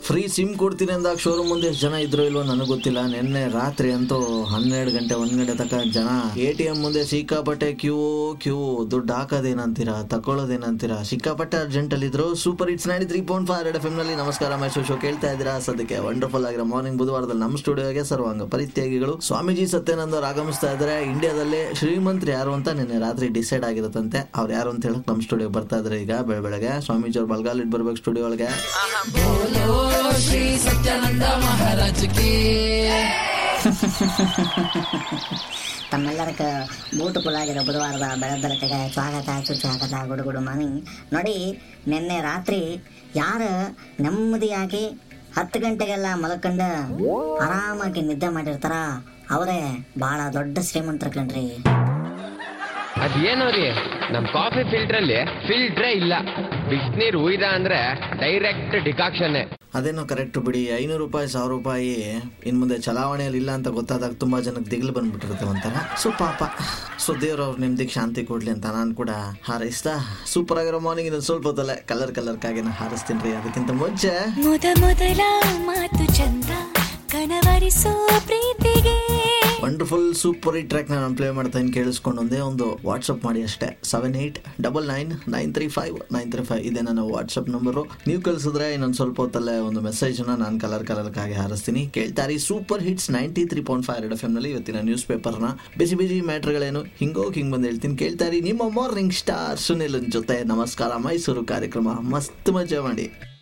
free sim ಕೊಡ್ತೀನಿ ಅಂದಾಗ showroom ಮುಂದೆ ಎಷ್ಟು ಜನ ಇದ್ರು ಇಲ್ವೋ ನನಗೆ ಗೊತ್ತಿಲ್ಲ ನಿನ್ನೆ ರಾತ್ರಿ ಅಂತೂ ಹನ್ನೆರಡು ಗಂಟೆ ಒಂದ್ ಗಂಟೆ ತನಕ ಜನ ಎ ಟಿ ಎಂ ಮುಂದೆ ಸಿಕ್ಕಾಪಟ್ಟೆ ಕ್ಯೂ ಕ್ಯೂ ದುಡ್ಡು ಹಾಕೋದೇನಂತೀರಾ ತಕೊಳ್ಳೋದೇನಂತೀರಾ ಸಿಕ್ಕಾಪಟ್ಟೆ ಅರ್ಜೆಂಟ್ ಅಲ್ಲಿ ಇದ್ರು super hits ninety three point five F M ನಲ್ಲಿ ನಮಸ್ಕಾರ ಮೈಸೂರು ಶೋ ಕೇಳ್ತಾ ಇದ್ದೀರಾ ಸದ್ಯಕ್ಕೆ ವಂಡರ್ಫುಲ್ ಆಗಿರೋ ಮಾರ್ನಿಂಗ್ ಬುಧವಾರದಲ್ಲಿ ನಮ್ಮ ಸ್ಟುಡಿಯೋಗೆ ಸರ್ವಾಂಗ ಪರಿತ್ಯಾಗಿಗಳು ಸ್ವಾಮೀಜಿ ಸತ್ಯಾನಂದ ಅವ್ರು ಆಗಮಿಸ್ತಾ ಇದ್ದಾರೆ ಇಂಡಿಯಾದಲ್ಲಿ ಶ್ರೀಮಂತರು ಯಾರು ಅಂತ ನಿನ್ನೆ ರಾತ್ರಿ ಡಿಸೈಡ್ ಆಗಿರುತ್ತಂತೆ ಅವ್ರು ಯಾರು ಅಂತ ಹೇಳಕ್ ನಮ್ಮ ಸ್ಟುಡಿಯೋ ಬರ್ತಾ ಇದ್ದಾರೆ ಈಗ ಬೆಳ ಬೆಳಗ್ಗೆ ಸ್ವಾಮೀಜಿ ಅವ್ರು ಬಲ್ಗಾಲ್ ಇಟ್ ಬರ್ಬೇಕು ಸ್ಟುಡಿಯೋ ಒಳಗೆ श्री सत्यानंद महाराज की ತಮ್ಮೆಲ್ಲರಿಗೂ ಬ್ಯೂಟಿಫುಲ್ ಆಗಿರೋ ಬುಧವಾರದ ಬೆಳದ್ದರತೆಗೆ ಸ್ವಾಗತ ಸುಸ್ವಾಗತ ಗುಡುಗುಡು ಮನಿ ನೋಡಿ ನಿನ್ನೆ ರಾತ್ರಿ ಯಾರು ನೆಮ್ಮದಿಯಾಗಿ ಹತ್ತು ಗಂಟೆಗೆಲ್ಲ ಮಲ್ಕೊಂಡು ಆರಾಮಾಗಿ ನಿದ್ದೆ ಮಾಡಿರ್ತಾರ ಅವರೇ ಬಹಳ ದೊಡ್ಡ ಶ್ರೀಮಂತರು ಕಣ್ರಿ ಅದೇನೋ ರೀ ನಮ್ ಕಾಫಿ ಫಿಲ್ಟರ್ ಅಲ್ಲಿ ಫಿಲ್ಟ್ರೇ ಇಲ್ಲ ಬಿಸಿನೀರ್ ಉಯ್ದ ಅಂದ್ರೆ ಡೈರೆಕ್ಟ್ ಡಿಕಾಕ್ಷನ್ ಅದೇನೋ ಕರೆಕ್ಟ್ ಬಿಡಿ ಐನೂರು ರೂಪಾಯಿ ಸಾವಿರ ರೂಪಾಯಿ ಇನ್ ಮುಂದೆ ಚಲಾವಣೆಯಲ್ಲಿ ಇಲ್ಲ ಅಂತ ಗೊತ್ತಾದಾಗ ತುಂಬಾ ಜನಕ್ಕೆ ದಿಗ್ಲು ಬಂದ್ಬಿಟ್ಟಿರುತ್ತೆ ಒಂಥರ ಸೊ ಪಾಪ ಸೊ ದೇವ್ರವ್ರ ನಿಮ್ದಿಗೆ ಶಾಂತಿ ಕೊಡ್ಲಿ ಅಂತ ನಾನು ಕೂಡ ಹಾರೈಸ್ತಾ ಸೂಪರ್ ಆಗಿರೋ ಮಾರ್ನಿಂಗ್ ಇನ್ನೊಂದು ಸ್ವಲ್ಪ ಹೊತ್ತಲ್ಲೇ ಕಲರ್ ಕಲರ್ ಕಾಗಿನ ಹಾರಿಸ್ತೀನಿ ರೀ ಅದಕ್ಕಿಂತ ಮುಂಚೆ ಮೊದ ಮೊದಲ ಮಾತು ಚಂದ ಕನವರಿಸೋ ಪ್ರೀತಿಗೆ ವಂಡರ್ಫುಲ್ ಸೂಪರ್ ಈ ಟ್ರ್ಯಾಕ್ ನಾನು ಪ್ಲೇ ಮಾಡ್ತಾ ಇದ್ದೀನಿ ಕೇಳಿಸ್ಕೊಂಡು ಒಂದೇ ಒಂದು ವಾಟ್ಸಪ್ ಮಾಡಿ ಅಷ್ಟೇ seven eight double nine nine three five nine three five ಇದೆ ನನ್ನ ವಾಟ್ಸಪ್ ನಂಬರು ನೀವು ಕಳಿಸಿದ್ರೆ ಇನ್ನೊಂದು ಸ್ವಲ್ಪ ಹೊತ್ತಲ್ಲೇ ಒಂದು ಮೆಸೇಜ್ನ ನಾನು ಕಲರ್ ಕಲರ್ಕಾಗಿ ಹಾರಿಸ್ತೀನಿ ಕೇಳ್ತಾರಿ super hits ninety three point five ಎರಡು ಎಫ್ ನಲ್ಲಿ ಇವತ್ತಿನ ನ್ಯೂಸ್ ಪೇಪರ್ನ ಬಿಸಿ ಬಿಸಿ ಮ್ಯಾಟ್ರ್ಗಳೇನು ಹಿಂಗೋಗಿ ಹಿಂಗೆ ಬಂದು ಹೇಳ್ತೀನಿ ಕೇಳ್ತಾರಿ ನಿಮ್ಮ ಮಾರ್ನಿಂಗ್ ಸ್ಟಾರ್ ಸುನಿಲ್ ಜೊತೆ ನಮಸ್ಕಾರ ಮೈಸೂರು ಕಾರ್ಯಕ್ರಮ ಮಸ್ತ್ ಮಜಾ ಮಾಡಿ